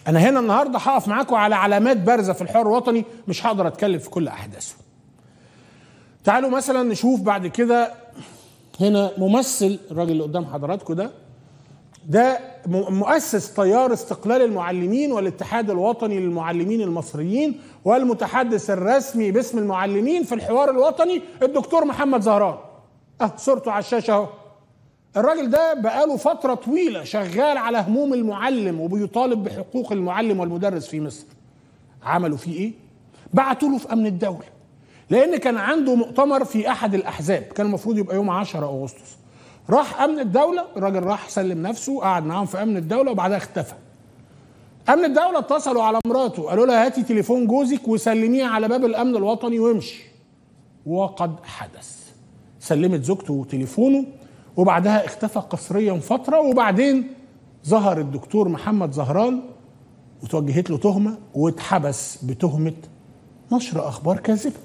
انا هنا النهارده هقف معاكم على علامات بارزه في الحوار الوطني مش هقدر اتكلم في كل احداثه تعالوا مثلا نشوف بعد كده هنا ممثل الراجل اللي قدام حضراتكم ده ده مؤسس تيار استقلال المعلمين والاتحاد الوطني للمعلمين المصريين والمتحدث الرسمي باسم المعلمين في الحوار الوطني الدكتور محمد زهران اه صورته على الشاشه اهو الراجل ده بقاله فترة طويلة شغال على هموم المعلم وبيطالب بحقوق المعلم والمدرس في مصر عملوا فيه ايه؟ بعتوا له في امن الدولة لان كان عنده مؤتمر في احد الاحزاب كان المفروض يبقى يوم 10 اغسطس راح امن الدوله الراجل راح سلم نفسه قعد معاهم في امن الدوله وبعدها اختفى امن الدوله اتصلوا على مراته قالوا لها هاتي تليفون جوزك وسلميه على باب الامن الوطني وامشي وقد حدث سلمت زوجته تليفونه وبعدها اختفى قسريا فتره وبعدين ظهر الدكتور محمد زهران وتوجهت له تهمه واتحبس بتهمه نشر اخبار كاذبه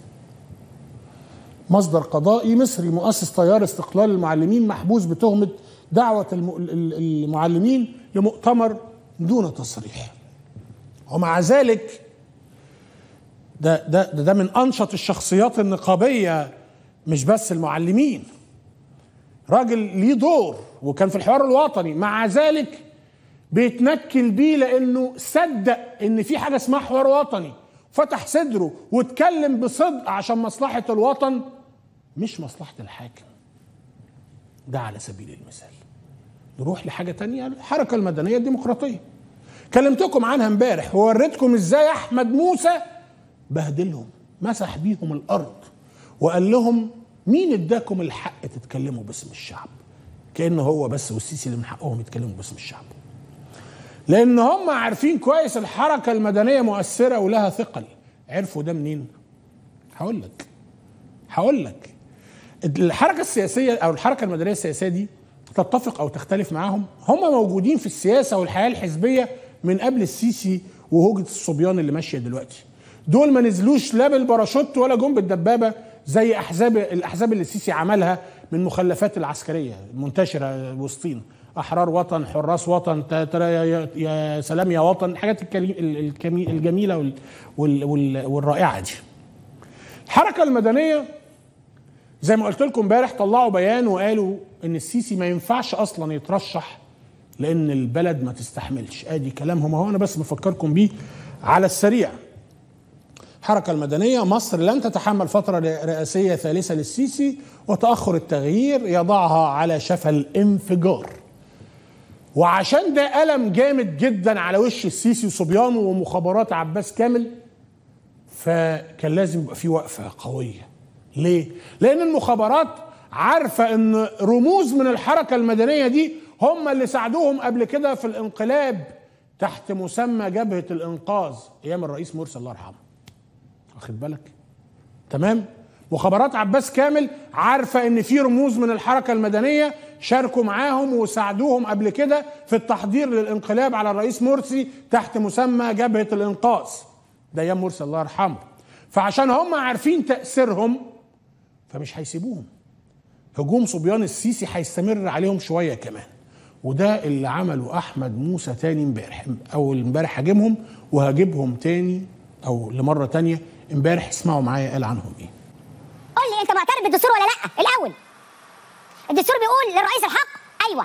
مصدر قضائي مصري مؤسس تيار استقلال المعلمين محبوس بتهمة دعوة المعلمين لمؤتمر دون تصريح ومع ذلك ده, ده, ده, ده من أنشط الشخصيات النقابية مش بس المعلمين راجل ليه دور وكان في الحوار الوطني مع ذلك بيتنكل بيه لانه صدق ان في حاجه اسمها حوار وطني فتح صدره واتكلم بصدق عشان مصلحه الوطن مش مصلحة الحاكم ده على سبيل المثال نروح لحاجة تانية الحركة المدنية الديمقراطية كلمتكم عنها امبارح ووريتكم ازاي احمد موسى بهدلهم مسح بيهم الارض وقال لهم مين اداكم الحق تتكلموا باسم الشعب كانه هو بس والسيسي اللي من حقهم يتكلموا باسم الشعب لان هم عارفين كويس الحركه المدنيه مؤثره ولها ثقل عرفوا ده منين هقول لك هقول لك الحركه السياسيه او الحركه المدنيه السياسيه دي تتفق او تختلف معاهم هم موجودين في السياسه والحياه الحزبيه من قبل السيسي وهوجه الصبيان اللي ماشيه دلوقتي دول ما نزلوش لا بالباراشوت ولا جم بالدبابه زي احزاب الاحزاب اللي السيسي عملها من مخلفات العسكريه المنتشره وسطينا احرار وطن حراس وطن يا سلام يا وطن الحاجات الجميله والرائعه دي الحركه المدنيه زي ما قلت لكم امبارح طلعوا بيان وقالوا ان السيسي ما ينفعش اصلا يترشح لان البلد ما تستحملش ادي كلامهم اهو انا بس بفكركم بيه على السريع الحركة المدنية مصر لن تتحمل فترة رئاسية ثالثة للسيسي وتأخر التغيير يضعها على شفا الانفجار وعشان ده ألم جامد جدا على وش السيسي وصبيانه ومخابرات عباس كامل فكان لازم يبقى في وقفة قوية ليه؟ لأن المخابرات عارفة إن رموز من الحركة المدنية دي هم اللي ساعدوهم قبل كده في الانقلاب تحت مسمى جبهة الإنقاذ أيام الرئيس مرسي الله يرحمه. واخد بالك؟ تمام؟ مخابرات عباس كامل عارفة إن في رموز من الحركة المدنية شاركوا معاهم وساعدوهم قبل كده في التحضير للانقلاب على الرئيس مرسي تحت مسمى جبهة الإنقاذ. ده أيام مرسي الله يرحمه. فعشان هم عارفين تأثيرهم فمش هيسيبوهم هجوم صبيان السيسي هيستمر عليهم شويه كمان وده اللي عمله احمد موسى تاني امبارح اول امبارح هاجمهم وهجيبهم تاني او لمره تانية امبارح اسمعوا معايا قال عنهم ايه قول لي انت معترف بالدستور ولا لا الاول الدستور بيقول للرئيس الحق ايوه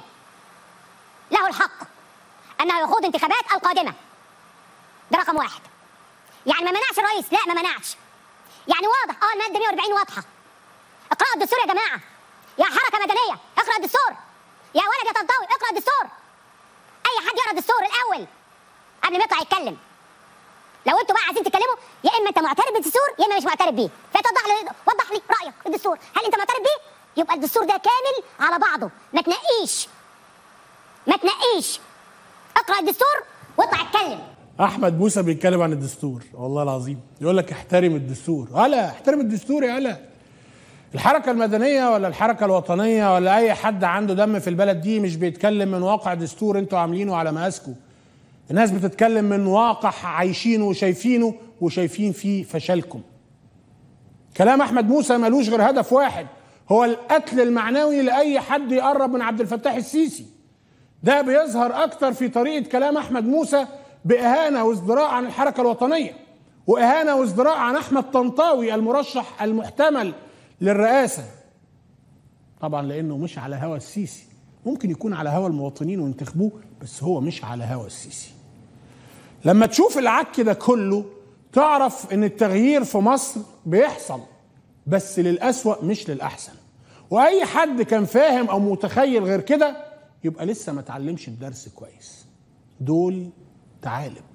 له الحق انه يخوض انتخابات القادمه ده رقم واحد يعني ما منعش الرئيس لا ما منعش يعني واضح اه الماده 140 واضحه اقرأوا الدستور يا جماعة يا حركة مدنية اقرأ الدستور يا ولد يا طنطاوي اقرأ الدستور أي حد يقرأ الدستور الأول قبل ما يطلع يتكلم لو انتوا بقى عايزين تتكلموا يا اما انت معترف بالدستور يا اما مش معترف بيه فتوضح لي وضح لي رايك في الدستور هل انت معترف بيه يبقى الدستور ده كامل على بعضه ما تنقيش ما تنقيش اقرا الدستور واطلع اتكلم احمد موسى بيتكلم عن الدستور والله العظيم يقول لك احترم الدستور هلا احترم الدستور يا هلا الحركة المدنية ولا الحركة الوطنية ولا أي حد عنده دم في البلد دي مش بيتكلم من واقع دستور انتوا عاملينه على مقاسكم. الناس بتتكلم من واقع عايشينه وشايفينه وشايفين فيه فشلكم. كلام أحمد موسى ملوش غير هدف واحد هو القتل المعنوي لأي حد يقرب من عبد الفتاح السيسي. ده بيظهر أكتر في طريقة كلام أحمد موسى باهانه وازدراء عن الحركه الوطنيه واهانه وازدراء عن احمد طنطاوي المرشح المحتمل للرئاسه طبعا لانه مش على هوى السيسي ممكن يكون على هوى المواطنين وينتخبوه بس هو مش على هوى السيسي لما تشوف العك ده كله تعرف ان التغيير في مصر بيحصل بس للأسوأ مش للأحسن وأي حد كان فاهم أو متخيل غير كده يبقى لسه ما اتعلمش الدرس كويس دول تعالب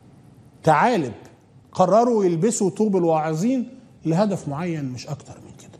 تعالب قرروا يلبسوا طوب الواعظين لهدف معين مش أكتر من كده